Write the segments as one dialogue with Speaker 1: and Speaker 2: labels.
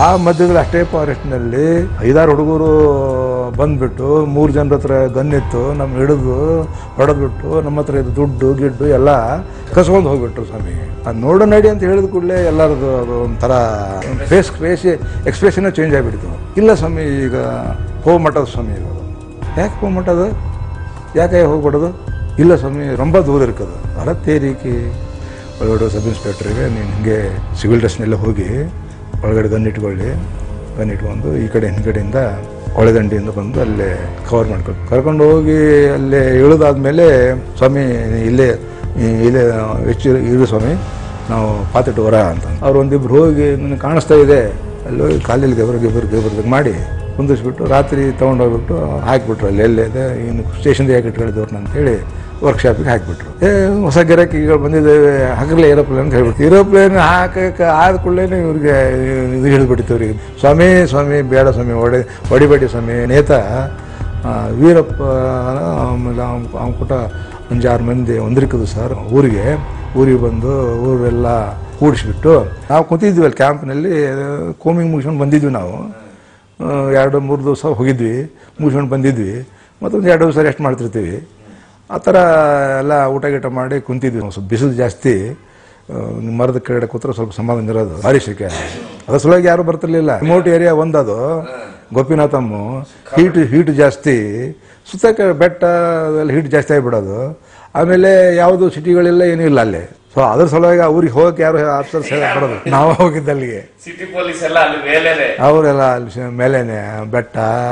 Speaker 1: ಮಧ್ಯದಲ್ಲಿ ಅಷ್ಟೇ ಫಾರೆಸ್ಟ್ನಲ್ಲಿ ಐದಾರು ಹುಡುಗರು ಬಂದ್ಬಿಟ್ಟು ಮೂರು ಜನರ ಹತ್ರ ಗನ್ನಿತ್ತು ನಮ್ಮ ಹಿಡಿದು ಹೊಡೆದ್ಬಿಟ್ಟು ನಮ್ಮ ಹತ್ರ ಇದು ದುಡ್ಡು ಗಿಡ್ಡು ಎಲ್ಲ ಕಸ್ಕೊಂಡು ಹೋಗ್ಬಿಟ್ರು ಸ್ವಾಮಿ ಅದು ನೋಡೋ ನಡಿ ಅಂತ ಹೇಳಿದ ಕೂಡಲೇ ಎಲ್ಲರದು ಅದು ಒಂಥರ ಫೇಸ್ ಫೇಸ್ ಎಕ್ಸ್ಪ್ರೆಷನ್ ಚೇಂಜ್ ಆಗಿಬಿಡ್ತು ಇಲ್ಲ ಸ್ವಾಮಿ ಈಗ ಹೋಗ್ಮಟ್ಟದ ಸ್ವಾಮಿ ಇದು ಯಾಕೆ ಹೋಗ್ಮಟ್ಟದು ಯಾಕೆ ಹೋಗ್ಬಿಡೋದು ಇಲ್ಲ ಸ್ವಾಮಿ ரொம்ப ದೂರ ಇರ್ತದೆ ಅರ ತೇರಿಕೆ ಒಳಗಡೆ ಸಬ್ ಇನ್ಸ್ಪೆಕ್ಟ್ರಿಗೆ ನೀನು ಹಿಂಗೆ ಸಿವಿಲ್ ಡ್ರೆಸ್ನೆಲ್ಲ ಹೋಗಿ ಒಳಗಡೆ ಗನ್ ಇಟ್ಕೊಳ್ಳಿ ಗನ್ ಇಟ್ಕೊಂಡು ಈ ಕಡೆ ಹಿಂದ್ಗಡೆಯಿಂದ ಒಳದಂಡಿಯಿಂದ ಬಂದು ಅಲ್ಲೇ ಕವರ್ ಮಾಡ್ಕೊಂಡು ಕರ್ಕೊಂಡು ಹೋಗಿ ಅಲ್ಲೇ ಇಳಿದಾದ್ಮೇಲೆ ಸ್ವಾಮಿ ಇಲ್ಲೇ ಈ- ಇಲ್ಲೇ ಹೆಚ್ಚು ಇರು ಸ್ವಾಮಿ ನಾವು ಪಾತಿಟ್ಟು ವರ ಅಂತ ಅವ್ರು ಒಂದಿಬ್ರು ಹೋಗಿ ನನಗೆ ಕಾಣಿಸ್ತಾ ಇದೆ ಅಲ್ಲಿ ಹೋಗಿ ಕಾಲಲ್ಲಿ ಗೆಬರ್ ಗೆಬರ್ ಗೆಬರ್ದಾಗ ಮಾಡಿ ಕುಂದಿಸ್ಬಿಟ್ಟು ರಾತ್ರಿ ತೊಗೊಂಡೋಗ್ಬಿಟ್ಟು ಹಾಕಿಬಿಟ್ರು ಅಲ್ಲಿ ಎಲ್ಲೇ ಇದೆ ಇನ್ನು ಸ್ಟೇಷನ್ಗೆ ಯಾಕೆ ಇಟ್ಕೊಂಡಿದ್ದವ್ರನ್ನ ಅಂತೇಳಿ ವರ್ಕ್ಶಾಪಿಗೆ ಹಾಕಿಬಿಟ್ರು ಏ ಹೊಸ ಗಿರಾಕಿಗಳು ಬಂದಿದ್ದೇವೆ ಹಾಕಲೇ ಏರೋಪ್ಲೇನ್ ಅಂತ ಹೇಳ್ಬಿಟ್ಟು ಏರೋಪ್ಲೇನ್ ಹಾಕಕ್ಕೆ ಆದ ಕೂಡಲೇ ಇವ್ರಿಗೆ ಇದು ಹಿಡಿದ್ಬಿಟ್ಟಿತ್ತು ಇವ್ರಿಗೆ ಸ್ವಾಮಿ ಸ್ವಾಮಿ ಬೇಡ ಸ್ವಾಮಿ ಹೊಡೆ ಹೊಡಿಬೇಡಿ ಸ್ವಾಮಿ ನೇತ ಆ, ವೀರಪ್ಪ ಆಮೇಲೆ ಅವ್ನ ಕೂಟ ಒಂಜಾರು ಮಂದಿ ಒಂದರಿಕದು ಸರ್ ಊರಿಗೆ ಊರಿಗೆ ಬಂದು ಊರೆಲ್ಲ ಕೂಡಿಸ್ಬಿಟ್ಟು ನಾವು ಕೂತಿದ್ವಿ ಅಲ್ಲಿ ಕ್ಯಾಂಪ್ನಲ್ಲಿ ಕೋಮಿಂಗ್ ಮುಗಿಸ್ಕೊಂಡು ಬಂದಿದ್ವಿ ನಾವು ಆ, ಎರಡು ಮೂರು ದಿವಸ ಹೋಗಿದ್ವಿ ಮುಗಿಸ್ಕೊಂಡು ಬಂದಿದ್ವಿ ಮತ್ತೊಂದು ಎರಡು ದಿವಸ ರೆಸ್ಟ್ ಮಾಡ್ತಿರ್ತೀವಿ ಆ ಥರ ಎಲ್ಲ ಊಟ ಗೀಟ ಮಾಡಿ ಕುಂತಿದ್ವಿ ಸ್ವಲ್ಪ ಬಿಸಿಲು ಜಾಸ್ತಿ ಆ, ಮರದ ಕೆಳಗಡೆ ಕೂತ್ರೆ ಸ್ವಲ್ಪ ಸಮಾಧಾನ ಇರೋದು ಭಾರಿ ಶೆಕೆ ಅದ್ರ ಸಲುವಾಗಿ ಯಾರು ಬರ್ತಿರ್ಲಿಲ್ಲ ರಿಮೋಟ್ ಏರಿಯಾ ಒಂದದು ಗೋಪಿನಾಥಮ್ಮ ಹೀಟ್ ಹೀಟ್ ಜಾಸ್ತಿ ಸುತ್ತ ಬೆಟ್ಟ ಅದೆಲ್ಲ ಹೀಟ್ ಜಾಸ್ತಿ ಆಗಿಬಿಡೋದು ಆಮೇಲೆ ಯಾವುದು ಸಿಟಿಗಳೆಲ್ಲ ಏನೂ ಇಲ್ಲ ಅಲ್ಲಿ ಸೊ ಅದ್ರ ಸಲುವಾಗಿ ಆ ಊರಿಗೆ ಹೋಗಕ್ಕೆ ಯಾರು ಆಫೀಸರ್ಸ್ ಬರೋದು ನಾವು ಹೋಗಿದ್ದಲ್ಲಿಗೆ
Speaker 2: ಸಿಟಿ ಪೊಲೀಸ್ ಎಲ್ಲ ಅಲ್ಲಿ ಮೇಲೇನೆ
Speaker 1: ಅವರೆಲ್ಲ ಅಲ್ಲಿ ಶ- ಮೇಲೇನೆ ಬೆಟ್ಟ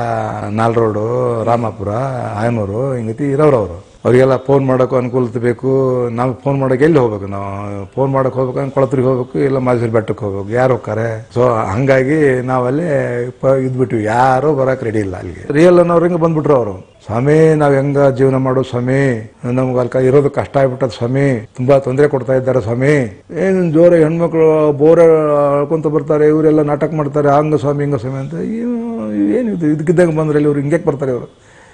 Speaker 1: ನಾಲ್ ರೋಡು ರಾಮಾಪುರ ಆಯನೂರು ಹಿಂಗತಿ ಇರೋರು ಅವರು ಅವರಿಗೆಲ್ಲ ಫೋನ್ ಮಾಡೋಕ್ಕೂ ಅನುಕೂಲತೆ ಬೇಕು ನಾವು ಫೋನ್ ಮಾಡೋಕೆ ಎಲ್ಲಿ ಹೋಗ್ಬೇಕು ನಾವು ಫೋನ್ ಮಾಡೋಕೆ ಹೋಗ್ಬೇಕು ಕೊಳತ್ರಿಗೆ ಹೋಗ್ಬೇಕು ಇಲ್ಲ ಮಾಜೂರು ಬೆಟ್ಟಕ್ಕೆ ಹೋಗ್ಬೇಕು ಯಾರು ಹೋಗ್ತಾರೆ ಸೊ ಹಂಗಾಗಿ ನಾವಲ್ಲಿ ಪ- ಇದ್ಬಿಟ್ವಿ ಯಾರು ಬರಕ್ ರೆಡಿ ಇಲ್ಲ ಅಲ್ಲಿಗೆ ರಿಯಲ್ ಅನ್ನೋರು ಹಿಂಗೆ ಬಂದ್ಬಿಟ್ರು ಅವರು ಸ್ವಾಮಿ ನಾವ್ ಹೆಂಗ ಜೀವನ ಮಾಡೋ ಸ್ವಾಮಿ ನಮ್ಗೆ ಅಲ್ಕ ಇರೋದು ಕಷ್ಟ ಆಗ್ಬಿಟ್ಟದ ಸ್ವಾಮಿ ತುಂಬಾ ತೊಂದರೆ ಕೊಡ್ತಾ ಇದ್ದಾರೆ ಸ್ವಾಮಿ ಏನು ಜೋರ ಹೆಣ್ಮಕ್ಳು ಬೋರ ಅಳ್ಕೊಂತ ಬರ್ತಾರೆ ಇವರೆಲ್ಲ ನಾಟಕ ಮಾಡ್ತಾರೆ ಹಂಗ ಸ್ವಾಮಿ ಹಿಂಗ ಸ್ವಾಮಿ ಅಂತ ಇವ್- ಏನಿದು ಇದಕ್ಕಿದ್ದಂಗೆ ಬಂದ್ರೆ ಇವ್ರು ಹಿಂಗೆ ಬರ್ತಾರೆ ಇವರು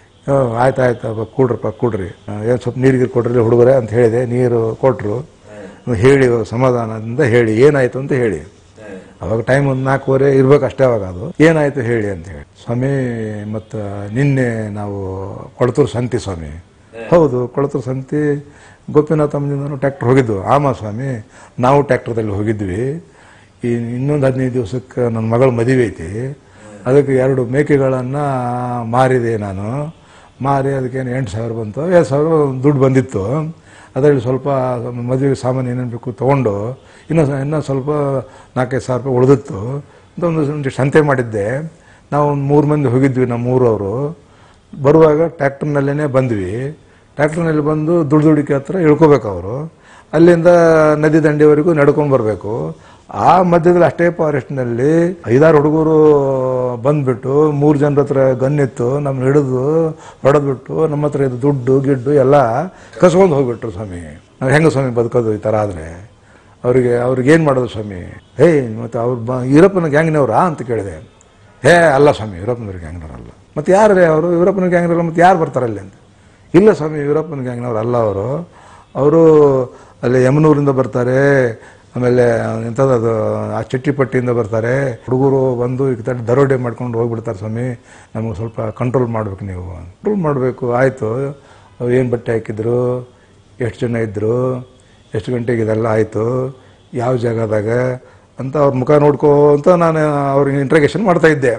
Speaker 1: ಆಯ್ತು ಆಯ್ತು ಅಪ್ಪ ಕೂಡ್ರಪ್ಪ ಕೂಡ್ರಿ ಏನು ಸ್ವಲ್ಪ ನೀರಿಗೆ ಕೊಡ್ರಿ ಹುಡುಗರೆ ಅಂತ ಹೇಳಿದೆ ನೀರು ಕೊಟ್ರು ಹೇಳಿ ಸಮಾಧಾನದಿಂದ ಹೇಳಿ ಏನಾಯ್ತು ಅಂತ ಹೇಳಿ ಅವಾಗ ಟೈಮ್ ಒಂದು ನಾಲ್ಕೂವರೆ ಇರ್ಬೇಕು ಅಷ್ಟೇ ಅವಾಗ ಅದು ಏನಾಯ್ತು ಹೇಳಿ ಅಂತ ಹೇಳಿ ಸ್ವಾಮಿ ಮತ್ತು ನಿನ್ನೆ ನಾವು ಕೊಳತೂರು ಸಂತಿ ಸ್ವಾಮಿ ಹೌದು ಕೊಳತೂರು ಸಂತಿ ಗೋಪಿನಾಥಮ್ಮದಿಂದ ಟ್ರ್ಯಾಕ್ಟರ್ ಹೋಗಿದ್ವು ಆಮ ಸ್ವಾಮಿ ನಾವು ಟ್ರ್ಯಾಕ್ಟರ್ದಲ್ಲಿ ಹೋಗಿದ್ವಿ ಈ ಇನ್ನೊಂದು ಹದಿನೈದು ದಿವಸಕ್ಕೆ ನನ್ನ ಮಗಳ ಮದುವೆ ಐತಿ ಅದಕ್ಕೆ ಎರಡು ಮೇಕೆಗಳನ್ನು ಮಾರಿದೆ ನಾನು ಮಾರಿ ಅದಕ್ಕೇನು ಎಂಟು ಸಾವಿರ ಬಂತು ಎರಡು ಸಾವಿರ ದುಡ್ಡು ಬಂದಿತ್ತು ಅದರಲ್ಲಿ ಸ್ವಲ್ಪ ಮದುವೆಗೆ ಸಾಮಾನು ಏನೇನು ಬೇಕು ತೊಗೊಂಡು ಇನ್ನೂ ಸ- ಇನ್ನೂ ಸ್ವಲ್ಪ ನಾಲ್ಕೈದು ಸಾವಿರ ರೂಪಾಯಿ ಉಳಿದಿತ್ತು ಅಂತ ಒಂದು ಒಂದಿಷ್ಟು ಸಂತೆ ಮಾಡಿದ್ದೆ ನಾವು ಒಂದು ಮೂರು ಮಂದಿ ಹೋಗಿದ್ವಿ ನಮ್ಮ ಊರವರು ಬರುವಾಗ ಟ್ರ್ಯಾಕ್ಟರ್ನಲ್ಲೇ ಬಂದ್ವಿ ಟ್ರ್ಯಾಕ್ಟರ್ನಲ್ಲಿ ಬಂದು ದುಡ್ಡು ದುಡಿಕೆ ಹತ್ರ ಇಳ್ಕೋಬೇಕು ಅವರು ಅಲ್ಲಿಂದ ನದಿ ದಂಡೆವರೆಗೂ ನಡ್ಕೊಂಡು ಬರಬೇಕು ಆ ಮಧ್ಯದಲ್ಲಿ ಅಷ್ಟೇ ಫಾರೆಸ್ಟ್ನಲ್ಲಿ ಐದಾರು ಹುಡುಗರು ಬಂದ್ಬಿಟ್ಟು ಮೂರು ಜನರ ಹತ್ರ ಗನ್ನಿತ್ತು ನಮ್ಮ ಹಿಡಿದು ಹೊಡೆದ್ಬಿಟ್ಟು ನಮ್ಮ ಹತ್ರ ಇದು ದುಡ್ಡು ಗಿಡ್ಡು ಎಲ್ಲ ಕಸ್ಕೊಂಡು ಹೋಗ್ಬಿಟ್ರು ಸ್ವಾಮಿ ನಾವು ಹೆಂಗೆ ಸ್ವಾಮಿ ಬದುಕೋದು ಈ ಥರ ಆದರೆ ಅವರಿಗೆ ಅವ್ರಿಗೆ ಏನು ಮಾಡೋದು ಸ್ವಾಮಿ ಹೇ ಮತ್ತು ಅವ್ರು ಬ ಯುರೋಪನ ಗ್ಯಾಂಗ್ನವ್ರಾ ಅಂತ ಕೇಳಿದೆ ಹೇ ಅಲ್ಲ ಸ್ವಾಮಿ ಯುರೋಪನವ್ರ ಗ್ಯಾಂಗ್ನವ್ರಲ್ಲ ಮತ್ತು ಯಾರು ರೀ ಅವರು ಯುರೋಪನ ಗ್ಯಾಂಗ್ನವ್ರು ಮತ್ತು ಯಾರು ಬರ್ತಾರೆ ಅಲ್ಲಿ ಅಂತ ಇಲ್ಲ ಸ್ವಾಮಿ ಯುರೋಪನ ಗ್ಯಾಂಗ್ನವ್ರು ಅಲ್ಲ ಅವರು ಅವರು ಅಲ್ಲಿ ಯಮನೂರಿಂದ ಬರ್ತಾರೆ ಆಮೇಲೆ ಎಂಥದ್ದು ಆ ಚಟ್ಟಿಪಟ್ಟಿಯಿಂದ ಬರ್ತಾರೆ ಹುಡುಗರು ಬಂದು ಈ ಕಡೆ ದರೋಡೆ ಮಾಡ್ಕೊಂಡು ಹೋಗ್ಬಿಡ್ತಾರೆ ಸ್ವಾಮಿ ನಮಗೆ ಸ್ವಲ್ಪ ಕಂಟ್ರೋಲ್ ಮಾಡ್ಬೇಕು ನೀವು ಕಂಟ್ರೋಲ್ ಮಾಡಬೇಕು ಆಯಿತು ಏನು ಬಟ್ಟೆ ಹಾಕಿದ್ರು ಎಷ್ಟು ಜನ ಇದ್ದರು ಎಷ್ಟು ಗಂಟೆಗೆ ಇದೆಲ್ಲ ಆಯಿತು ಯಾವ ಜಾಗದಾಗ ಅಂತ ಅವ್ರ ಮುಖ ನೋಡ್ಕೊಂತ ನಾನು ಅವ್ರಿಗೆ ಇಂಟ್ರಗೇಷನ್ ಮಾಡ್ತಾ ಇದ್ದೆ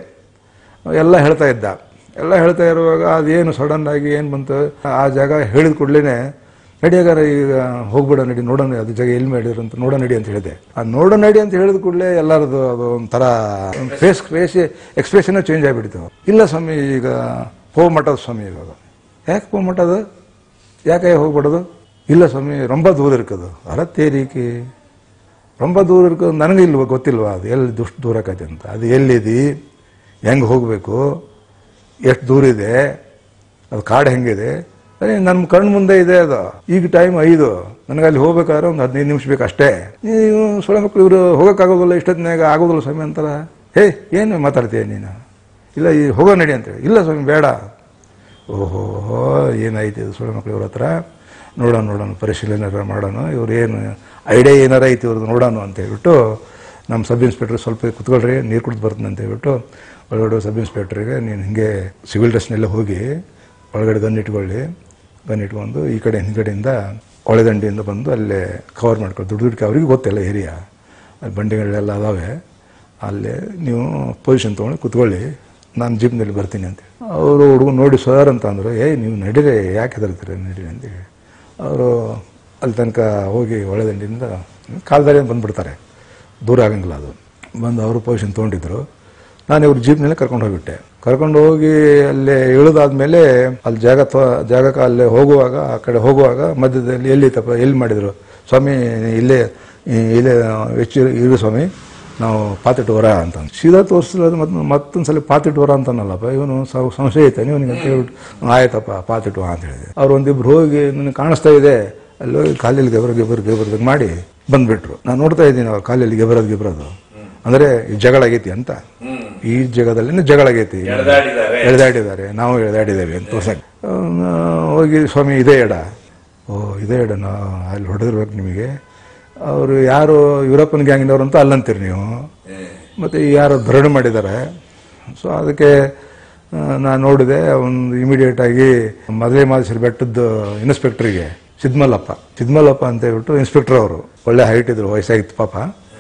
Speaker 1: ಎಲ್ಲ ಹೇಳ್ತಾ ಇದ್ದ ಎಲ್ಲ ಹೇಳ್ತಾ ಇರುವಾಗ ಅದೇನು ಸಡನ್ ಆಗಿ ಏನು ಬಂತು ಆ ಜಾಗ ಹೇಳಿದ ಕೂಡಲೇ ನಡಿಯಾಗಾರ ಈಗ ಹೋಗ್ಬಿಡ ನಡಿ ನೋಡೋಣ ಅದು ಜಾಗ ಎಲ್ಲಿ ಮಾಡಿದ್ರು ಅಂತ ನೋಡೋ ನಡಿ ಅಂತ ಹೇಳಿದೆ ಆ ನೋಡೋ ನಡಿ ಅಂತ ಹೇಳಿದ ಕೂಡಲೇ ಎಲ್ಲರದು ಅದು ಒಂಥರ ಫೇಸ್ ಫೇಸ್ ಎಕ್ಸ್ಪ್ರೆಷನ್ ಚೇಂಜ್ ಆಗಿಬಿಡ್ತು ಇಲ್ಲ ಸ್ವಾಮಿ ಈಗ ಹೋಗ್ಮಟ್ಟದ ಸ್ವಾಮಿ ಇವಾಗ ಯಾಕೆ ಹೋಗ್ಮಟ್ಟದು ಯಾಕೆ ಹೋಗ್ಬಿಡೋದು ಇಲ್ಲ ಸ್ವಾಮಿ ரொம்ப ದೂರ ಇರ್ಕದು ಅರ ತೇರಿಕೆ ரொம்ப ದೂರ ಇರ್ಕೋದು ನನಗೆ ಇಲ್ವ ಗೊತ್ತಿಲ್ವಾ ಅದು ಎಲ್ಲಿ ದುಷ್ಟು ದೂರ ಆಕೈತೆ ಅಂತ ಅದು ಎಲ್ಲಿದೆ ಹೆಂಗೆ ಹೋಗಬೇಕು ಎಷ್ಟು ದೂರ ಇದೆ ಅದು ಕಾಡು ಹೆಂಗಿದೆ ಅದೇ ನನ್ನ ಕಣ್ಣು ಮುಂದೆ ಇದೆ ಅದು ಈಗ ಟೈಮ್ ಐದು ನನಗೆ ಅಲ್ಲಿ ಹೋಗ್ಬೇಕಾದ್ರೆ ಒಂದು ಹದಿನೈದು ನಿಮಿಷ ಬೇಕು ಅಷ್ಟೇ ನೀವು ಸೊಳ್ಳೆ ಮಕ್ಕಳು ಇವರು ಹೋಗೋಕ್ಕಾಗೋದಿಲ್ಲ ಇಷ್ಟೊತ್ತಿನಾಗ ಆಗೋದಿಲ್ಲ ಸ್ವಾಮಿ ಅಂತಾರ ಹೇ ಏನು ಮಾತಾಡ್ತೀಯ ನೀನು ಇಲ್ಲ ಈ ಹೋಗೋ ನಡಿ ಅಂತೇಳಿ ಇಲ್ಲ ಸ್ವಾಮಿ ಬೇಡ ಓಹೋ ಏನಾಯ್ತು ಇದು ಸೊಳ್ಳೆ ಮಕ್ಕಳು ಇವ್ರ ಹತ್ರ ನೋಡೋಣ ನೋಡೋಣ ಪರಿಶೀಲನೆ ಮಾಡೋಣ ಇವ್ರು ಏನು ಐಡಿಯಾ ಏನಾರ ಐತಿ ಇವ್ರದ್ದು ನೋಡೋಣ ಅಂತ ಹೇಳ್ಬಿಟ್ಟು ನಮ್ಮ ಸಬ್ ಇನ್ಸ್ಪೆಕ್ಟರ್ ಸ್ವಲ್ಪ ಕುತ್ಕೊಳ್ರಿ ನೀರು ಕುಡಿದು ಬರ್ತೀನಿ ಅಂತ ಹೇಳ್ಬಿಟ್ಟು ಒಳಗಡೆ ಸಬ್ ಇನ್ಸ್ಪೆಕ್ಟ್ರಿಗೆ ನೀನು ಹಿಂಗೆ ಸಿವಿಲ್ ಡ್ರೆಸ್ನೆಲ್ಲ ಹೋಗಿ ಒಳಗಡೆ ಗನ್ ಇಟ್ಕೊಳ್ಳಿ ಗನ್ ಇಟ್ಕೊಂಡು ಈ ಕಡೆ ಹಿಂದ್ಗಡೆಯಿಂದ ಒಳೆದಂಡಿಯಿಂದ ಬಂದು ಅಲ್ಲೇ ಕವರ್ ಮಾಡ್ಕೊಳ್ಳಿ ದುಡ್ಡು ದುಡ್ಡು ಅವ್ರಿಗೆ ಗೊತ್ತಿಲ್ಲ ಏರಿಯಾ ಅಲ್ಲಿ ಬಂಡಿಗಳೆಲ್ಲ ಅದಾವೆ ಅಲ್ಲೇ ನೀವು ಪೊಸಿಷನ್ ತೊಗೊಂಡು ಕುತ್ಕೊಳ್ಳಿ ನಾನು ಜೀಪ್ನಲ್ಲಿ ಬರ್ತೀನಿ ಅಂತ ಅವರು ಹುಡುಗ ನೋಡಿ ಸರ್ ಅಂತ ಅಂದರು ಏಯ್ ನೀವು ನಡೀರಿ ಯಾಕೆ ಹೆದರ್ತೀರಿ ನಡೀರಿ ಅಂತೇಳಿ ಅವರು ಅಲ್ಲಿ ತನಕ ಹೋಗಿ ಒಳೆದಂಡಿಯಿಂದ ಕಾಲ್ದಾರಿಯಿಂದ ಬಂದುಬಿಡ್ತಾರೆ ದೂರ ಆಗಂಗಿಲ್ಲ ಅದು ಬಂದು ಅವರು ಪೊಸಿಷನ್ ತೊಗೊಂಡಿದ್ರು ನಾನು ಇವ್ರ ಜೀಪ್ನಲ್ಲಿ ಕರ್ಕೊಂಡು ಹೋಗ್ಬಿಟ್ಟೆ ಕರ್ಕೊಂಡು ಹೋಗಿ ಅಲ್ಲಿ ಇಳಿದಾದ್ಮೇಲೆ ಅಲ್ಲಿ ಜಾಗ ತ- ಜಾಗಕ್ಕೆ ಅಲ್ಲೇ ಹೋಗುವಾಗ ಆ ಕಡೆ ಹೋಗುವಾಗ ಮಧ್ಯದಲ್ಲಿ ಎಲ್ಲಿ ತಪ್ಪ ಎಲ್ಲಿ ಮಾಡಿದ್ರು ಸ್ವಾಮಿ ಇಲ್ಲೇ ಈ- ಇಲ್ಲೇ ಹೆಚ್ಚು ಇರು ಸ್ವಾಮಿ ನಾವು ಪಾತಿಟ್ಟು ವರ ಅಂತ ಸೀದಾ ತೋರಿಸಿದ್ರೆ ಮತ್ತೆ ಮತ್ತೊಂದು ಸಲ ಪಾತಿಟ್ಟು ವರ ಅಂತಾನಲ್ಲಪ್ಪ ಇವನು ಸ- ಸಂಶಯ ಐತೆ ನೀವು ಅಂತ ಹೇಳ್ಬಿಟ್ಟು ಆಯ್ತಪ್ಪ ಪಾತಿಟ್ಟು ವಾ ಅಂತ ಹೇಳಿದೆ ಅವ್ರು ಒಂದಿಬ್ರು ಹೋಗಿ ನನಗೆ ಕಾಣಿಸ್ತಾ ಇದೆ ಅಲ್ಲಿ ಹೋಗಿ ಕಾಲಲ್ಲಿ ಗೆಬರ ಗೆಬರ್ ಗೆಬರ್ದಾಗ ಮಾಡಿ ಬಂದ್ಬಿಟ್ರು ನಾನು ನೋಡ್ತಾ ಇದ್ದೀನಿ ಅವ್ರ ಕಾಲಲ್ಲಿ ಗೆಬರದ್ ಗೆಬರದು ಅಂದ್ರೆ ಈ ಜಗಳ ಆಗೈತಿ ಅಂತ ಈ ಜಗದಲ್ಲಿ ಜಗಳ ಆಗೈತಿ
Speaker 2: ಎಳೆದಾಡಿದ್ದಾರೆ.
Speaker 1: ಎಳೆದಾಡಿದ್ದಾರೆ ನಾವು ಎಳೆದಾಡಿದ್ದೇವೆ ಅಂತ ತೋರ್ಸಕ್ಕೆ ಅವ್ನ ಹೋಗಿ ಸ್ವಾಮಿ ಇದೇ ಎಡ ಓ ಇದೇ ಎಡನ ಅಲ್ಲಿ ಹೊಡೆದಿರ್ಬೇಕು ನಿಮಗೆ ಅವರು ಯಾರು ಯುರೋಪನ್ ಗ್ಯಾಂಗಿನವ್ರು ಅಂತ ಅಲ್ಲಂತೀರಿ ನೀವು ಮತ್ತೆ ಯಾರು ಧರಣಿ ಮಾಡಿದ್ದಾರೆ ಸೊ ಅದಕ್ಕೆ ನಾನು ನೋಡಿದೆ ಒಂದು ಇಮಿಡಿಯೇಟ್ ಆಗಿ ಮದುವೆ ಮಾದೇಶ್ವರ ಬೆಟ್ಟದ ಇನ್ಸ್ಪೆಕ್ಟರ್ಗೆ ಸಿದ್ಮಲ್ಲಪ್ಪ ಸಿದ್ಮಲ್ಲಪ್ಪ ಅಂತ ಹೇಳ್ಬಿಟ್ಟು ಇನ್ಸ್ಪೆಕ್ಟರ್ ಅವರು ಒಳ್ಳೆ ಹೈಟ್ ಇದ್ರು ವಯಸ್ಸಾಗಿತ್ತು ಪಾಪ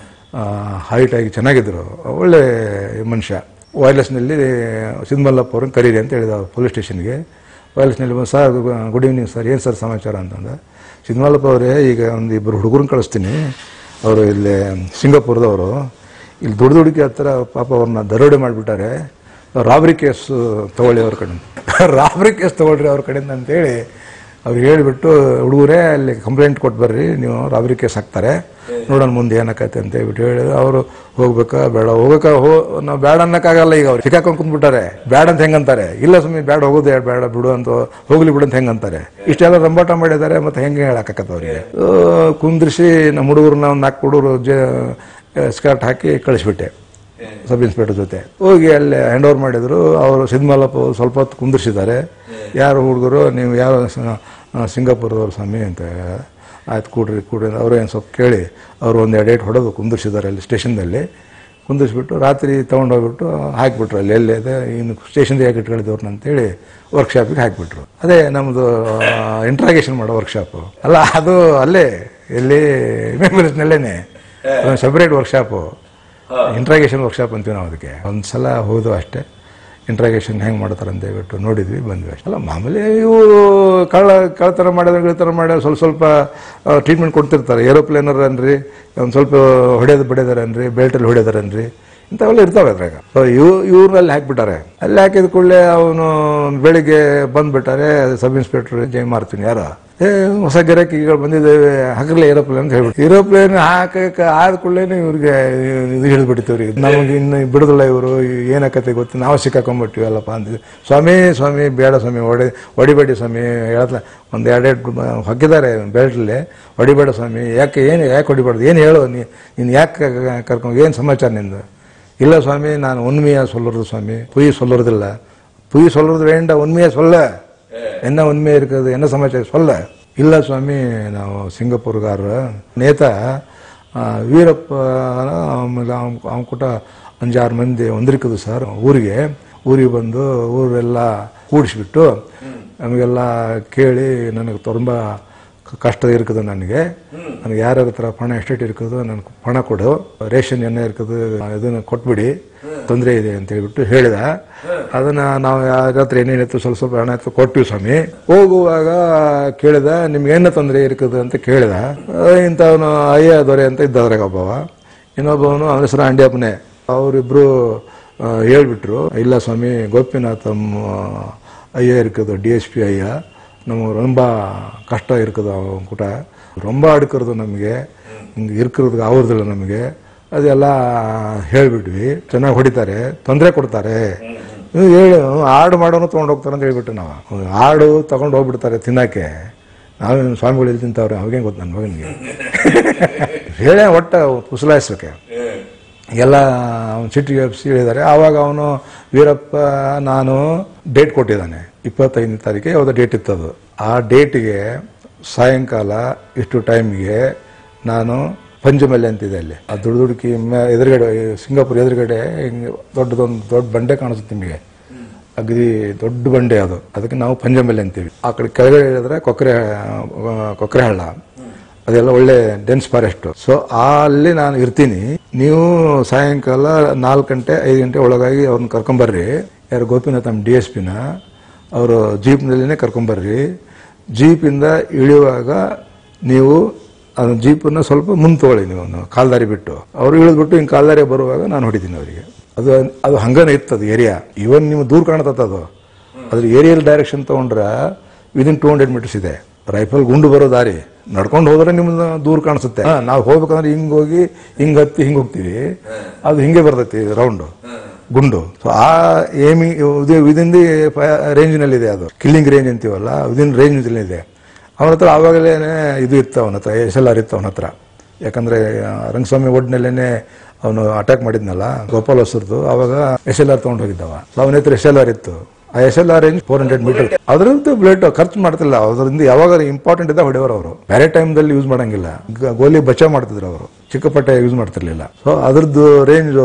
Speaker 1: ಹೈಟ್ ಆಗಿ ಚೆನ್ನಾಗಿದ್ರು ಒಳ್ಳೆ ಮನುಷ್ಯ ವೈರ್ಲೆಸ್ನಲ್ಲಿ ಸಿದ್ಮಲ್ಲಪ್ಪ ಅವ್ರನ್ನ ಕರೀರಿ ಅಂತ ಹೇಳಿದ ಪೊಲೀಸ್ ಸ್ಟೇಷನ್ಗೆ ವೈರ್ಲೆಸ್ನಲ್ಲಿ ಬಂದು ಸರ್ ಗುಡ್ ಈವ್ನಿಂಗ್ ಸರ್ ಏನು ಸರ್ ಸಮಾಚಾರ ಅಂತಂದ ಸಿದ್ಮಲ್ಲಪ್ಪ ಅವರೇ ಈಗ ಒಂದು ಇಬ್ಬರು ಹುಡುಗರನ್ನ ಕಳಿಸ್ತೀನಿ ಅವರು ಇಲ್ಲಿ ಸಿಂಗಾಪುರದವರು ಇಲ್ಲಿ ದುಡ್ಡು ದುಡುಕಿ ಹತ್ರ ಪಾಪ ಅವ್ರನ್ನ ದರೋಡೆ ಮಾಡಿಬಿಟ್ಟಾರೆ ರಾಬರಿ ಕೇಸ್ ತಗೊಳ್ಳಿ ಅವ್ರ ಕಡೆ ರಾಬರಿ ಕೇಸ್ ತಗೊಳ್ರಿ ಅವ್ರ ಕಡೆಯಿಂದ ಅಂತೇಳಿ ಅವ್ರು ಹೇಳಿಬಿಟ್ಟು ಹುಡುಗರೇ ಅಲ್ಲಿ ಕಂಪ್ಲೇಂಟ್ ಕೊಟ್ಟು ಬರ್ರಿ ನೀವು ರಾಬರಿ ಕೇಸ್ ಹಾಕ್ತಾರೆ ನೋಡೋಣ ಮುಂದೆ ಏನಾಕತ್ತೆ ಅಂತ ಹೇಳ್ಬಿಟ್ಟು ಹೇಳಿ ಅವರು ಹೋಗ್ಬೇಕಾ ಬೇಡ ಹೋಗಕ ಹೋ ನಾವು ಬೇಡ ಅನ್ನಕ್ಕಾಗಲ್ಲ ಈಗ ಅವ್ರು ಸಿಕ್ಕಾಕೊಂಡು ಕುಂತ್ಬಿಟ್ಟಾರೆ ಬೇಡ ಅಂತ ಹೆಂಗಂತಾರೆ ಇಲ್ಲ ಸುಮ್ಮನೆ ಬೇಡ ಹೋಗೋದು ಯಾರು ಬೇಡ ಬಿಡು ಅಂತ ಹೋಗ್ಲಿ ಬಿಡು ಅಂತ ಹೆಂಗಂತಾರೆ ಇಷ್ಟೆಲ್ಲ ರಂಬಾಟ ಮಾಡಿದ್ದಾರೆ ಮತ್ತೆ ಹೆಂಗೆ ಹೇಳಕ್ಕಾಗತ್ತ ಅವ್ರಿಗೆ ಆ, ಕುಂದ್ರಿಸಿ ನಮ್ಮ ಹುಡುಗರನ್ನ ಒಂದು ನಾಲ್ಕು ಹುಡುಗರು ಜ ಸ್ಕರ್ಟ್ ಹಾಕಿ ಕಳಿಸ್ಬಿಟ್ಟೆ ಸಬ್ ಇನ್ಸ್ಪೆಕ್ಟರ್ ಜೊತೆ ಹೋಗಿ ಅಲ್ಲಿ ಹ್ಯಾಂಡ್ ಓವರ್ ಮಾಡಿದ್ರು ಅವರು ಸಿದ್ಮಲ್ಲಪ್ಪ ಅವ್ರು ಸ್ವಲ್ಪ ಹೊತ್ತು ಕುಂದಿರ್ಸಿದ್ದಾರೆ ಯಾರು ಹುಡುಗರು ನೀವು ಯಾವ ಸ- ಸಿಂಗಾಪುರದವ್ರು ಸ್ವಾಮಿ ಅಂತ ಆಯ್ತು ಕೂಡ್ರಿ ಕೂಡ್ರಿ ಅಂತ ಅವರು ಏನು ಸ್ವಲ್ಪ ಕೇಳಿ ಅವರು ಒಂದು ಎರಡು ಏಟ್ ಹೊಡೆದು ಕುಂದಿರ್ಸಿದ್ದಾರೆ ಅಲ್ಲಿ ಸ್ಟೇಷನ್ದಲ್ಲಿ ಕುಂದಿರ್ಸ್ಬಿಟ್ಟು ರಾತ್ರಿ ತೊಗೊಂಡೋಗ್ಬಿಟ್ಟು ಹಾಕಿಬಿಟ್ರು ಅಲ್ಲಿ ಎಲ್ಲಿ ಇದೆ ಇನ್ನು ಸ್ಟೇಷನ್ ಯಾಕೆ ಇಟ್ಕೊಂಡಿದ್ದವ್ರನ್ನ ಅಂತೇಳಿ ವರ್ಕ್ಶಾಪಿಗೆ ಹಾಕಿಬಿಟ್ರು ಅದೇ ನಮ್ಮದು ಇಂಟ್ರಾಗೇಷನ್ ಮಾಡೋ ವರ್ಕ್ಶಾಪು ಅಲ್ಲ ಅದು ಅಲ್ಲೇ ಎಲ್ಲಿ ಮೆಮರೀಸ್ನಲ್ಲೇನೆ ಸಪ್ರೇಟ್ ವರ್ಕ್ಶಾಪು ಇಂಟ್ರಾಗೇಷನ್ ವರ್ಕ್ಶಾಪ್ ಅಂತೀವಿ ನಾವು ಅದಕ್ಕೆ ಒಂದು ಸಲ ಹೋದು ಅಷ್ಟೇ ಇಂಟ್ರಾಗೇಷನ್ ಹೆಂಗೆ ಮಾಡ್ತಾರೆ ಅಂತ ಹೇಳ್ಬಿಟ್ಟು ನೋಡಿದ್ವಿ ಬಂದ್ವಿ ಅಷ್ಟೇ ಅಲ್ಲ ಮಾಮೂಲಿ ಇವರು ಕಳ್ಳ ಕಳ್ಳತನ ಮಾಡಿದ್ರೆ ಗಿಳತನ ಮಾಡಿ ಸ್ವಲ್ಪ ಸ್ವಲ್ಪ ಟ್ರೀಟ್ಮೆಂಟ್ ಕೊಡ್ತಿರ್ತಾರೆ ಏರೋಪ್ಲೇನರ್ ಅನ್ರಿ ಒಂದು ಸ್ವಲ್ಪ ಹೊಡೆಯೋದು ಬಡಿದಾರನ್ರಿ ಬೆಲ್ಟಲ್ಲಿ ಹೊಡೆದಾರನ್ರಿ ಇಂಥವೆಲ್ಲ ಇರ್ತಾವೆ ಅದ್ರಾಗ ಸೊ ಇವ್ ಇವ್ರಲ್ಲಿ ಹಾಕ್ಬಿಟ್ಟಾರೆ ಅಲ್ಲಿ ಹಾಕಿದ ಕೂಡಲೇ ಅವನು ಬೆಳಿಗ್ಗೆ ಬಂದ್ಬಿಟ್ಟಾರೆ ಸಬ್ ಇನ್ಸ್ಪೆಕ್ಟರ್ ಜೈ ಮಾಡ್ತೀನಿ ಯಾರು ಏ ಹೊಸ ಗಿರಾಕಿಗಳು ಬಂದಿದ್ದೇವೆ ಹಾಕಲೇ ಏರೋಪ್ಲೇನ್ ಅಂತ ಹೇಳ್ಬಿಟ್ಟು ಏರೋಪ್ಲೇನ್ ಹಾಕಕ್ಕೆ ಆದ ಕೂಡಲೇ ಇವ್ರಿಗೆ ಇದು ಹಿಡಿದ್ಬಿಡ್ತೀವ್ರಿ ನಮಗೆ ಇನ್ನು ಬಿಡುದಿಲ್ಲ ಇವರು ಏನಾಕತ್ತೆ ಗೊತ್ತು ನಾವು ಸಿಕ್ಕಾಕೊಂಡ್ಬಿಟ್ಟಿವಿ ಅಲ್ಲಪ್ಪ ಅಂತಿದ್ವಿ ಸ್ವಾಮಿ ಸ್ವಾಮಿ ಬೇಡ ಸ್ವಾಮಿ ಹೊಡಿ ಹೊಡಿಬೇಡಿ ಸ್ವಾಮಿ ಹೇಳತ್ಲ ಒಂದು ಎರಡೆರಡು ಹಾಕಿದ್ದಾರೆ ಬೆಲ್ಟಲ್ಲಿ ಹೊಡಿಬೇಡ ಸ್ವಾಮಿ ಯಾಕೆ ಏನು ಯಾಕೆ ಹೊಡಿಬಾರ್ದು ಏನು ಹೇಳು ನೀ ನೀನು ಯಾಕೆ ಕರ್ಕೊಂಡು ಏನು ಸಮಾಚಾರ ನಿಂದು ಇಲ್ಲ ಸ್ವಾಮಿ ನಾನು ಉண்மையா சொல்லுறது ಸ್ವಾಮಿ பொய் சொல்லுறதில்ல பொய் சொல்றது வேண்டாம் உண்மையா சொல்ல என்ன உண்மை இருக்குது என்ன சமாச்சாரம் சொல்ல ಇಲ್ಲ ಸ್ವಾಮಿ ನಾವು ಸಿಂಗಪುರ್ಗಾರ ನೇತ ಆ, ವೀರಪ್ಪ ಆಮೇಲೆ ಅವ್ನ ಅವ್ನ ಕೂಟ ಅಂಜಾರು ಮಂದಿ ಒಂದಿರ್ಕದು ಸರ್ ಊರಿಗೆ ಊರಿಗೆ ಬಂದು ಊರೆಲ್ಲ ಕೂಡಿಸ್ಬಿಟ್ಟು ನಮಗೆಲ್ಲ ಕೇಳಿ ನನಗೆ ತುಂಬ ಕಷ್ಟ ಇರ್ತದೆ ನನಗೆ ನನಗೆ ಯಾರ್ಯಾರ ಹತ್ರ ಪಣ ಎಷ್ಟೆಷ್ಟು ಇರ್ತದೋ ನನಗೆ ಪಣ ಕೊಡು ರೇಷನ್ ಎಣ್ಣೆ ಇರ್ತದೆ ಇದನ್ನ ಕೊಟ್ಬಿಡಿ ತೊಂದರೆ ಇದೆ ಅಂತ ಹೇಳ್ಬಿಟ್ಟು ಹೇಳಿದ ಅದನ್ನ ನಾವು ಯಾರ ಹತ್ರ ಏನೇನಿತ್ತು ಸ್ವಲ್ಪ ಸ್ವಲ್ಪ ಹಣ ಇತ್ತು ಕೊಟ್ವಿ ಸ್ವಾಮಿ ಹೋಗುವಾಗ ಕೇಳಿದ ನಿಮ್ಗೆ ಏನು ತೊಂದರೆ ಇರ್ತದೆ ಅಂತ ಕೇಳಿದ ಇಂಥವನು ಅಯ್ಯ ದೊರೆ ಅಂತ ಇದ್ದವ್ರಾಗ ಒಬ್ಬವ ಇನ್ನೊಬ್ಬವನು ಅವನ ಹೆಸರು ಅಂಡ್ಯಪ್ಪನೆ ಅವರಿಬ್ರು ಆ, ಹೇಳ್ಬಿಟ್ರು ಇಲ್ಲ ಸ್ವಾಮಿ ಗೋಪಿನಾಥ್ ஐயா இருக்குது டிஎஸ்பி ஐயா நம்ம ரொம்ப கஷ்டம் இருக்குது அவன் கூட ரொம்ப அடுக்கிறது ನಮಗೆ ಹಿಂಗೆ ಇರ್ಕಿರೋದಕ್ಕೆ ಆಗೋದಿಲ್ಲ ನಮಗೆ ಅದೆಲ್ಲ ಹೇಳ್ಬಿಟ್ವಿ ಚೆನ್ನಾಗಿ ಹೊಡಿತಾರೆ ತೊಂದರೆ ಕೊಡ್ತಾರೆ ಇವ್ನು ಹೇಳಿ ಆಡು ಮಾಡೋನು ತೊಗೊಂಡು ಹೋಗ್ತಾರೆ ಅಂತ ಹೇಳ್ಬಿಟ್ಟು ನಾವು ಆಡು ತಗೊಂಡು ಹೋಗ್ಬಿಡ್ತಾರೆ ತಿನ್ನಕ್ಕೆ ನಾವೇನು ಸ್ವಾಮಿಗಳು ಇಲ್ಲಿ ತಿಂತಾವ್ರೆ ಅವಾಗೇನು ಗೊತ್ತು ನನ್ನ ಮಗನಿಗೆ ಹೇಳೇ ಒಟ್ಟ ಪುಸಲಾಯಿಸೋಕೆ ಎಲ್ಲ ಅವನು ಸಿಟ್ಟಿಗೆ ಎಬ್ಸಿ ಹೇಳಿದ್ದಾರೆ ಆವಾಗ ಅವನು ವೀರಪ್ಪ ನಾನು ಡೇಟ್ ಕೊಟ್ಟಿದ್ದಾನೆ ಇಪ್ಪತ್ತೈದನೇ ತಾರೀಕಿಗೆ ಯಾವುದೋ ಡೇಟ್ ಇತ್ತದು ಆ ಡೇಟಿಗೆ ಸಾಯಂಕಾಲ ಇಷ್ಟು ಟೈಮ್ಗೆ ನಾನು ಪಂಚಮಲ್ಲೆ ಅಂತಿದೆ ಅಲ್ಲಿ ಆ ದುಡ್ಡು ದುಡುಕಿ ಮೇ- ಎದುರುಗಡೆ ಈ ಸಿಂಗಾಪುರ್ ಎದುರುಗಡೆ ಹಿಂಗೆ ದೊಡ್ಡದೊಂದು ದೊಡ್ಡ ಬಂಡೆ ಕಾಣಿಸುತ್ತೆ ನಿಮಗೆ ಅಗದಿ ದೊಡ್ಡ ಬಂಡೆ ಅದು ಅದಕ್ಕೆ ನಾವು ಪಂಜಮಲ್ಲೆ ಅಂತೀವಿ ಆ ಕಡೆ ಕೆಳಗಡೆ ಹೇಳಿದ್ರೆ ಕೊಕ್ಕರೆ ಆ, ಕೊಕ್ಕರೆ ಹಳ್ಳ ಅದೆಲ್ಲ ಒಳ್ಳೆ ಡೆನ್ಸ್ ಫಾರೆಸ್ಟ್ ಸೊ ಅಲ್ಲಿ ನಾನು ಇರ್ತೀನಿ ನೀವು ಸಾಯಂಕಾಲ ನಾಲ್ಕು ಗಂಟೆ ಐದು ಗಂಟೆ ಒಳಗಾಗಿ ಅವ್ರನ್ನ ಕರ್ಕೊಂಬರ್ರಿ ಯಾರು ಗೋಪಿನಾಥ್ ನಮ್ಮ ಡಿ ಎಸ್ ಪಿನ ಅವರು ಜೀಪ್ನಲ್ಲಿನೇ ಕರ್ಕೊಂಬರ್ರಿ ಜೀಪಿಂದ ಇಳಿಯುವಾಗ ನೀವು ಅದು ಜೀಪನ್ನ ಸ್ವಲ್ಪ ಮುಂದೆ ತಗೊಳ್ಳಿ ನೀವು ಒಂದು ಕಾಲ್ದಾರಿ ಬಿಟ್ಟು ಅವ್ರು ಇಳಿದ್ಬಿಟ್ಟು ಹಿಂಗೆ ಕಾಲ್ದಾರಿ ಬರುವಾಗ ನಾನು ಹೊಡಿತೀನಿ ಅವರಿಗೆ ಅದು ಅದು ಹಂಗನೇ ಇತ್ತು ಅದು ಏರಿಯಾ ಇವನ್ ನೀವು ದೂರ ಕಾಣತತ್ತ ಅದು ಅದ್ರ ಏರಿಯಲ್ ಡೈರೆಕ್ಷನ್ ತಗೊಂಡ್ರೆ ವಿದಿನ್ ಟೂ ಹಂಡ್ರೆಡ್ ಮೀಟರ್ಸ್ ಇದೆ ರೈಫಲ್ ಗುಂಡು ಬರೋ ದಾರಿ ನಡ್ಕೊಂಡು ಹೋದ್ರೆ ನಿಮ್ದು ದೂರ ಕಾಣಿಸುತ್ತೆ ಹಾ, ನಾವು ಹೋಗ್ಬೇಕಂದ್ರೆ ಹಿಂಗ್ ಹೋಗಿ ಹಿಂಗ್ ಹತ್ತಿ ಹಿಂಗ್ ಹೋಗ್ತೀವಿ ಅದು ಹಿಂಗೆ ಬರ್ತೈತಿ ರೌಂಡ್ ಗುಂಡು ಸೊ ಆ ಏಮಿ ವಿದಿನ್ ದಿ ರೇಂಜ್ನಲ್ಲಿ ಇದೆ ಅದು ಕಿಲ್ಲಿಂಗ್ ರೇಂಜ್ ಅಂತೀವಲ್ಲ ವಿದಿನ್ ರೇಂಜ್ ಇದೆ ಅವನ ಹತ್ರ ಆವಾಗಲೇ ಇದು ಇತ್ತು ಅವನ ಹತ್ರ ಎಸ್ ಎಲ್ ಆರ್ ಇತ್ತು ಅವನ ಹತ್ರ ಯಾಕಂದ್ರೆ ಆ, ರಂಗಸ್ವಾಮಿ ಒಡ್ನಲ್ಲೇನೆ ಅವನು ಅಟ್ಯಾಕ್ ಮಾಡಿದ್ನಲ್ಲ ಗೋಪಾಲ್ ಹೊಸರ್ದು ಅವಾಗ ಎಸ್ ಎಲ್ ಆರ್ ತಗೊಂಡು ಹೋಗಿದ್ದವ ಅವನ ಹತ್ರ ಎಸ್ ಎಲ್ ಆರ್ ಇತ್ತು ಆ S L R range four hundred meter ಅದರದ್ದು ಬ್ಲೇಡ್ ಖರ್ಚು ಮಾಡ್ತಿಲ್ಲ ಅದರಿಂದ ಯಾವಾಗ ಇಂಪಾರ್ಟೆಂಟ್ ಇದೆ ಹೊಡೆಯೋರು ಅವರು ಬೇರೆ ಟೈಮ್ದಲ್ಲಿ ಯೂಸ್ ಮಾಡಂಗಿಲ್ಲ ಗ- ಗೋಲಿ ಬಚಾವ್ ಮಾಡ್ತಿದ್ರು ಅವರು ಚಿಕ್ಕಪಟ್ಟೆ ಯೂಸ್ ಮಾಡ್ತಿರ್ಲಿಲ್ಲ ಸೊ ಅದ್ರದ್ದು ರೇಂಜ್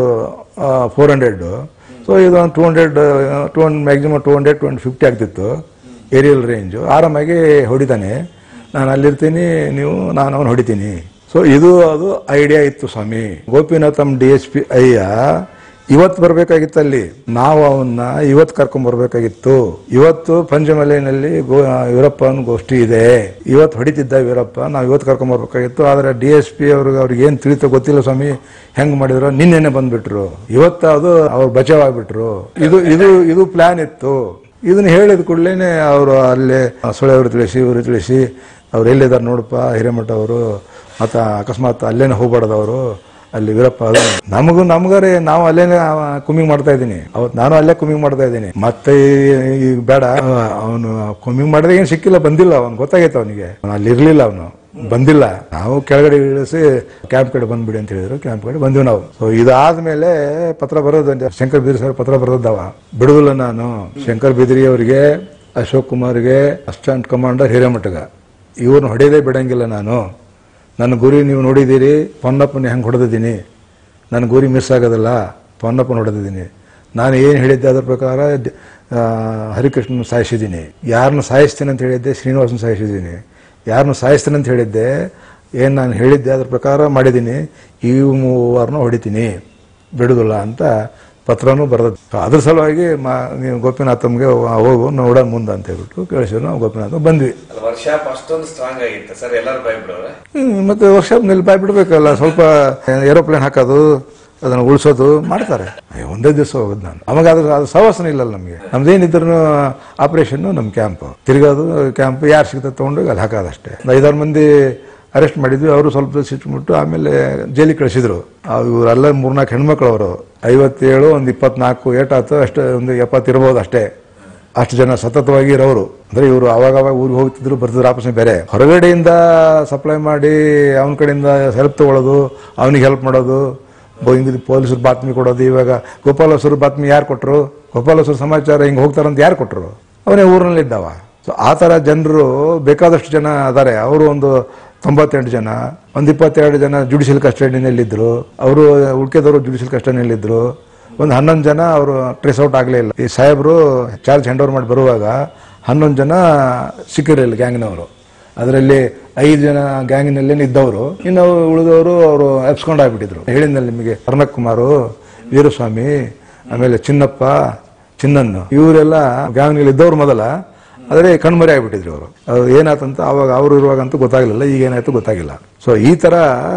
Speaker 1: ಫೋರ್ ಹಂಡ್ರೆಡ್ ಸೊ ಇದು two hundred two hundred maximum two hundred two hundred fifty ಆಗ್ತಿತ್ತು ಏರಿಯಲ್ ರೇಂಜು ಆರಾಮಾಗಿ ಹೊಡಿತಾನೆ ನಾನು ಅಲ್ಲಿರ್ತೀನಿ ನೀವು ನಾನು ಅವನು ಹೊಡಿತೀನಿ ಸೊ ಇದು ಅದು ಐಡಿಯಾ ಇತ್ತು ಸ್ವಾಮಿ ಗೋಪಿನಾಥಂ ಡಿ ಎಸ್ ಪಿ ಅಯ್ಯ ಇವತ್ತು ಬರ್ಬೇಕಾಗಿತ್ತು ಅಲ್ಲಿ ನಾವು ಅವನ್ನ ಇವತ್ತು ಕರ್ಕೊಂಡ್ ಬರ್ಬೇಕಾಗಿತ್ತು ಇವತ್ತು ಪಂಚಮಲೆಯಲ್ಲಿ ಗೋ ವೀರಪ್ಪನ ಗೋಷ್ಠಿ ಇದೆ ಇವತ್ತು ಹೊಡಿತಿದ್ದ ವೀರಪ್ಪ ನಾವು ಇವತ್ತು ಕರ್ಕೊಂಡ್ ಬರ್ಬೇಕಾಗಿತ್ತು ಆದ್ರೆ ಡಿ ಎಸ್ ಪಿ ಅವ್ರಿಗೆ ಅವ್ರಿಗೆ ಏನ್ ತಿಳಿತೋ ಗೊತ್ತಿಲ್ಲ ಸ್ವಾಮಿ ಹೆಂಗ್ ಮಾಡಿದ್ರು ನಿನ್ನೆನೆ ಬಂದ್ಬಿಟ್ರು ಇವತ್ತು ಅದು ಅವ್ರು ಬಚಾವ್ ಆಗ್ಬಿಟ್ರು ಇದು ಇದು ಇದು ಪ್ಲಾನ್ ಇತ್ತು ಇದನ್ನ ಹೇಳಿದ ಕೂಡಲೇ ಅವರು ಅಲ್ಲೇ ಸೊಳೆಯವರು ತಿಳಿಸಿ ಇವರು ತಿಳಿಸಿ ಅವ್ರು ಎಲ್ಲಿದ್ದಾರೆ ನೋಡಪ್ಪ ಹಿರೇಮಠ ಅವರು ಮತ್ತು ಅಕಸ್ಮಾತ್ ಅಲ್ಲೇನೆ ಹೋಗ್ಬಾರ್ದವರು ಅಲ್ಲಿ ವೀರಪ್ಪ ಅದು ನಮಗೂ ನಮ್ಗಾರೆ ನಾವು ಅಲ್ಲೇನೆ ಕುಮ್ಮಿಂಗ್ ಮಾಡ್ತಾ ಇದ್ದೀನಿ ಅವತ್ತು ನಾನು ಅಲ್ಲೇ ಕುಮ್ಮಿಂಗ್ ಮಾಡ್ತಾ ಇದ್ದೀನಿ ಮತ್ತೆ ಈ- ಈಗ ಬೇಡ ಅವನು ಕುಮ್ಮಿಂಗ್ ಮಾಡಿದ್ರೆ ಏನು ಸಿಕ್ಕಿಲ್ಲ ಬಂದಿಲ್ಲ ಅವ್ನು ಗೊತ್ತಾಗೈತೆ ಅವನಿಗೆ ಅಲ್ಲಿ ಇರ್ಲಿಲ್ಲ ಅವನು ಬಂದಿಲ್ಲ ನಾವು ಕೆಳಗಡೆ ಇಳಿಸಿ ಕ್ಯಾಂಪ್ ಕಡೆ ಬಂದ್ಬಿಡಿ ಅಂತ ಹೇಳಿದ್ರು ಕ್ಯಾಂಪ್ ಕಡೆ ಬಂದ್ವಿ ನಾವು ಸೊ ಇದಾದ್ಮೇಲೆ ಪತ್ರ ಬರೋದು ಶಂಕರ್ ಬಿದ್ರಿ ಸರ್ ಪತ್ರ ಬರೋದವ ಬಿಡುದಿಲ್ಲ ನಾನು ಶಂಕರ್ ಬಿದ್ರಿ ಅವರಿಗೆ ಅಶೋಕ್ ಕುಮಾರ್ಗೆ ಅಸಿಸ್ಟೆಂಟ್ ಕಮಾಂಡರ್ ಹಿರೇಮಠಗ ಇವ್ರನ್ನ ಹೊಡೆಯದೇ ಬಿಡಂಗಿಲ್ಲ ನಾನು ನನ್ನ ಗುರಿ ನೀವು ನೋಡಿದ್ದೀರಿ ಪೊನ್ನಪ್ಪನ ಹೆಂಗೆ ಹೊಡೆದಿದ್ದೀನಿ ನನ್ನ ಗುರಿ ಮಿಸ್ ಆಗೋದಿಲ್ಲ ಪೊನ್ನಪ್ಪನ ಹೊಡೆದಿದ್ದೀನಿ ನಾನು ಏನು ಹೇಳಿದ್ದೆ ಅದ್ರ ಪ್ರಕಾರ ದ- ಆ, ಹರಿಕೃಷ್ಣನ ಸಾಯಿಸಿದ್ದೀನಿ ಯಾರನ್ನ ಸಾಯಿಸ್ತೀನಿ ಅಂತ ಹೇಳಿದ್ದೆ ಶ್ರೀನಿವಾಸನ ಸಾಯಿಸಿದ್ದೀನಿ ಯಾರನ್ನ ಸಾಯಿಸ್ತೀನಿ ಅಂತ ಹೇಳಿದ್ದೆ ಏನು ನಾನು ಹೇಳಿದ್ದೆ ಅದ್ರ ಪ್ರಕಾರ ಮಾಡಿದ್ದೀನಿ ಈ ಮೂವರನ್ನ ಹೊಡಿತೀನಿ ಬಿಡುದಿಲ್ಲ ಅಂತ ಪತ್ರನೂ ಬರೆದದ್ದು ಅದ್ರ ಸಲುವಾಗಿ ಮಾ ನೀವು ಗೋಪಿನಾಥಮ್ಗೆ ಹೋಗು ನೋಡೋಣ ಮುಂದೆ ಅಂತ ಹೇಳ್ಬಿಟ್ಟು ಕಳಿಸಿದ್ರು ನಾವು ಗೋಪಿನಾಥ ಬಂದ್ವಿ
Speaker 2: ಅಲ್ಲ ವರ್ಷಾಪ್ ಅಷ್ಟೊಂದು ಸ್ಟ್ರಾಂಗ್ ಆಗಿತ್ತು ಸರ್ ಎಲ್ಲರೂ ಭಯಬಿಡೋರೆ
Speaker 1: ಹ್ಮ್, ಮತ್ತೆ ವರ್ಕ್ಶಾಪ್ನಲ್ಲಿ ಬಾಯ್ ಬಿಡ್ಬೇಕಲ್ಲ ಸ್ವಲ್ಪ ಏರೋಪ್ಲೇನ್ ಹಾಕೋದು ಅದನ್ನ ಉಳಿಸೋದು ಮಾಡ್ತಾರೆ ಅಯ್ಯೋ, ಒಂದೇ ದಿವಸ ಹೋಗೋದು ನಾನು ಅವಾಗ ಅದ್ರ ಅದು ಸವಾಸನ ಇಲ್ಲಲ್ಲ ನಮಗೆ ನಮ್ದೇನಿದ್ರು ಆಪರೇಷನ್ ನಮ್ಮ ಕ್ಯಾಂಪ್ ತಿರ್ಗೋದು ಕ್ಯಾಂಪ್ ಯಾರು ಸಿಗ್ತದೆ ತಗೊಂಡೋಗಿ ಅಲ್ಲಿ ಹಾಕೋದಷ್ಟೇ ಒಂದು ಐದಾರು ಮಂದಿ ಅರೆಸ್ಟ್ ಮಾಡಿದ್ವಿ ಅವರು ಸ್ವಲ್ಪ ದಿವಸ ಸಿಟ್ಬಿಟ್ಟು ಆಮೇಲೆ ಜೈಲಿಗೆ ಕಳಿಸಿದ್ರು ಇವರೆಲ್ಲ ಮೂರ್ನಾಲ್ಕು ಹೆಣ್ಮಕ್ಳು ಅವರು ಐವತ್ತೇಳು ಒಂದು ಇಪ್ಪತ್ನಾಲ್ಕು ಏಟಾಯ್ತು ಅಷ್ಟೇ ಒಂದು ಎಪ್ಪತ್ತಿರ್ಬೋದು ಅಷ್ಟೇ ಅಷ್ಟು ಜನ ಸತತವಾಗಿ ಇರೋರು ಅಂದ್ರೆ ಇವರು ಅವಾಗ ಅವಾಗ ಊರಿಗೆ ಹೋಗ್ತಿದ್ರು ಬರ್ತಿದ್ರು ಆಪಸ್ ಬೇರೆ ಹೊರಗಡೆಯಿಂದ ಸಪ್ಲೈ ಮಾಡಿ ಅವನ ಕಡೆಯಿಂದ ಹೆಲ್ಪ್ ತಗೊಳ್ಳೋದು ಅವನಿಗೆ ಹೆಲ್ಪ್ ಮಾಡೋದು ಹಿಂಗೆ ಪೊಲೀಸರು ಬಾತ್ಮಿ ಕೊಡೋದು ಇವಾಗ ಗೋಪಾಲಸ್ವರು ಬಾತ್ಮಿ ಯಾರು ಕೊಟ್ಟರು ಗೋಪಾಲಸ್ವರು ಸಮಾಚಾರ ಹಿಂಗೆ ಹೋಗ್ತಾರಂತ ಯಾರು ಕೊಟ್ಟರು ಅವನೇ ಊರಿನಲ್ಲಿ ಇದ್ದಾವ ಸೊ ಆ ಥರ ಜನರು ಬೇಕಾದಷ್ಟು ಜನ ಅದಾರೆ ಅವರು ಒಂದು ತೊಂಬತ್ತೆಂಟು ಜನ ಒಂದು ಇಪ್ಪತ್ತೆರಡು ಜನ ಜುಡಿಷಿಯಲ್ ಕಸ್ಟಡಿನಲ್ಲಿದ್ದರು ಅವರು ಉಳ್ಕೆದವರು ಜುಡಿಷಿಯಲ್ ಕಸ್ಟಡಿನಲ್ಲಿದ್ದರು ಒಂದು ಹನ್ನೊಂದು ಜನ ಅವರು ಟ್ರೇಸ್ ಔಟ್ ಆಗಲೇ ಇಲ್ಲ ಈ ಸಾಹೇಬರು ಚಾರ್ಜ್ ಹ್ಯಾಂಡ್ ಓವರ್ ಮಾಡಿ ಬರುವಾಗ ಹನ್ನೊಂದು ಜನ ಸಿಕ್ಕಿರಲಿಲ್ಲ ಗ್ಯಾಂಗ್ನವರು ಅದರಲ್ಲಿ ಐದು ಜನ ಗ್ಯಾಂಗ್ನಲ್ಲೇ ಇದ್ದವರು ಇನ್ನು ಉಳಿದವರು ಅವರು ಎಬ್ಸ್ಕೊಂಡು ಆಗ್ಬಿಟ್ಟಿದ್ರು ಹೇಳಿದ್ನಲ್ಲಿ ನಿಮಗೆ ಅರ್ಣಕ್ ಕುಮಾರು ವೀರಸ್ವಾಮಿ ಆಮೇಲೆ ಚಿನ್ನಪ್ಪ ಚಿನ್ನನ್ನು ಇವರೆಲ್ಲ ಗ್ಯಾಂಗ್ನಲ್ಲಿ ಇದ್ದವ್ರು ಮೊದಲ ಆದರೆ ಕಣ್ಮರೆ ಆಗ್ಬಿಟ್ಟಿದ್ರು ಅವರು ಅದು ಏನಾಯ್ತಂತ ಅವಾಗ ಅವರು ಇರುವಾಗಂತೂ ಗೊತ್ತಾಗಲಿಲ್ಲ ಈಗ ಏನಾಯ್ತು ಗೊತ್ತಾಗಿಲ್ಲ ಸೊ ಈ ತರ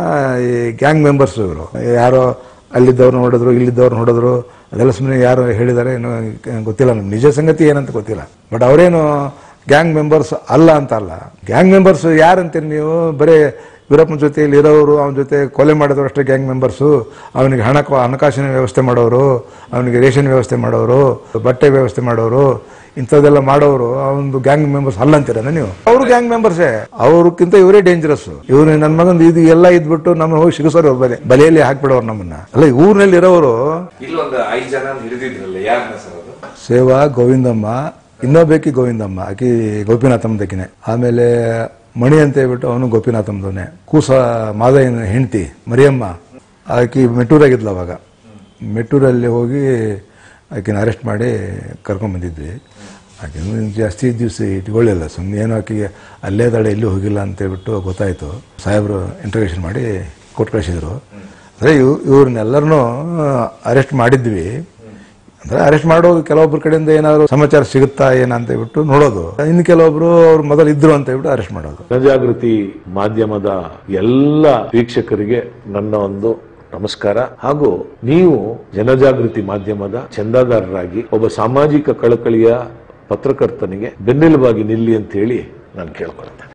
Speaker 1: ಈ ಗ್ಯಾಂಗ್ ಮೆಂಬರ್ಸ್ ಇವರು ಯಾರೋ ಅಲ್ಲಿದ್ದವ್ರು ನೋಡಿದ್ರು ಇಲ್ಲಿದ್ದವ್ರು ನೋಡಿದ್ರು ಅದೆಲ್ಲ ಸುಮ್ಮನೆ ಯಾರು ಹೇಳಿದ್ದಾರೆ ಏನೋ ಗೊತ್ತಿಲ್ಲ ನಮ್ಗೆ ನಿಜ ಸಂಗತಿ ಏನಂತ ಗೊತ್ತಿಲ್ಲ ಬಟ್ ಅವರೇನು ಗ್ಯಾಂಗ್ ಮೆಂಬರ್ಸ್ ಅಲ್ಲ ಅಂತ ಅಲ್ಲ ಗ್ಯಾಂಗ್ ಮೆಂಬರ್ಸ್ ಯಾರಂತೀರಿ ನೀವು ಬರೀ ವೀರಪ್ಪನ ಜೊತೆಯಲ್ಲಿ ಇರೋರು ಅವನ ಜೊತೆ ಕೊಲೆ ಮಾಡಿದವರು ಅಷ್ಟೇ ಗ್ಯಾಂಗ್ ಮೆಂಬರ್ಸು ಅವನಿಗೆ ಹಣ ಹಣಕಾಸಿನ ವ್ಯವಸ್ಥೆ ಮಾಡೋರು ಅವನಿಗೆ ರೇಷನ್ ವ್ಯವಸ್ಥೆ ಮಾಡೋರು ಬಟ್ಟೆ ವ್ಯವಸ್ಥೆ ಮಾಡೋರು ಇಂಥದ್ದೆಲ್ಲ ಮಾಡೋರು ಅವನು ಗ್ಯಾಂಗ್ ಮೆಂಬರ್ಸ್ ಅಲ್ಲ ಅಂತೀರ ನೀವು ಅವರು ಗ್ಯಾಂಗ್ ಮೆಂಬರ್ಸೇ ಅವ್ರಕ್ಕಿಂತ ಇವರೇ ಡೇಂಜರಸ್ ಇವ್ರು ನನ್ನ ಮಗಂದು ಇದು ಎಲ್ಲ ಇದ್ಬಿಟ್ಟು ನಮ್ಮನ್ನ ಹೋಗಿ ಸಿಗಿಸೋರು ಅವ್ರ ಬಲೆ ಬಲೆಯಲ್ಲಿ ಹಾಕ್ಬಿಡೋರು ನಮ್ಮನ್ನ ಅಲ್ಲ ಈ ಊರಿನಲ್ಲಿ ಇರೋರು
Speaker 2: ಇಲ್ಲೊಂದು ಐದು ಜನ ಹಿಡಿದಿದ್ರಲ್ಲ ಯಾರನ್ನ ಸರ್ ಅದು
Speaker 1: ಸೇವಾ ಗೋವಿಂದಮ್ಮ ಇನ್ನೊಬ್ಬಾಕಿ ಗೋವಿಂದಮ್ಮ ಆಕಿ ಗೋಪಿನಾಥಮ್ಮದಕ್ಕಿನೇ ಆಮೇಲೆ ಮಣಿ ಅಂತ ಹೇಳ್ಬಿಟ್ಟು ಅವನು ಗೋಪಿನಾಥಮ್ದವನೇ ಕೂಸ ಮಾದಯ್ಯನ ಹೆಂಡತಿ ಮರಿಯಮ್ಮ ಆಕೆ ಮೆಟ್ಟೂರಾಗಿದ್ಲು ಅವಾಗ ಮೆಟ್ಟೂರಲ್ಲಿ ಹೋಗಿ ಆಕೆನ ಅರೆಸ್ಟ್ ಮಾಡಿ ಕರ್ಕೊಂಡ್ಬಂದಿದ್ವಿ ಆಕೆ ಜಾಸ್ತಿ ದಿವಸ ಇಟ್ಕೊಳ್ಳಿಲ್ಲ ಸುಮ್ಮನೆ ಏನೋ ಆಕೆಗೆ ಅಲ್ಲೇ ದಡೆ ಎಲ್ಲೂ ಹೋಗಿಲ್ಲ ಅಂತ ಹೇಳ್ಬಿಟ್ಟು ಗೊತ್ತಾಯಿತು ಸಾಹೇಬರು ಇಂಟ್ರಗೇಷನ್ ಮಾಡಿ ಕೊಟ್ಟು ಕಳಿಸಿದ್ರು ಅಂದರೆ ಇವ್ ಇವ್ರನ್ನೆಲ್ಲರನ್ನೂ ಅರೆಸ್ಟ್ ಮಾಡಿದ್ವಿ ಅಂದ್ರೆ ಅರೆಸ್ಟ್ ಮಾಡೋದು ಕೆಲವೊಬ್ಬರ ಕಡೆಯಿಂದ ಏನಾದ್ರು ಸಮಾಚಾರ ಸಿಗುತ್ತಾ ಏನಂತ ಹೇಳ್ಬಿಟ್ಟು ನೋಡೋದು ಇನ್ನು ಕೆಲವೊಬ್ರು ಅವ್ರು ಮೊದಲು ಇದ್ರು ಅಂತ ಹೇಳ್ಬಿಟ್ಟು ಅರೆಸ್ಟ್ ಮಾಡೋದು
Speaker 3: ಜನಜಾಗೃತಿ ಮಾಧ್ಯಮದ ಎಲ್ಲ ವೀಕ್ಷಕರಿಗೆ ನನ್ನ ಒಂದು ನಮಸ್ಕಾರ ಹಾಗೂ ನೀವು ಜನಜಾಗೃತಿ ಮಾಧ್ಯಮದ ಚಂದಾದಾರರಾಗಿ ಒಬ್ಬ ಸಾಮಾಜಿಕ ಕಳಕಳಿಯ ಪತ್ರಕರ್ತನಿಗೆ ಬೆನ್ನೆಲುಬಾಗಿ ನಿಲ್ಲಿ ಅಂತ ಹೇಳಿ ನಾನು ಕೇಳ್ಕೊಳ್ತೇನೆ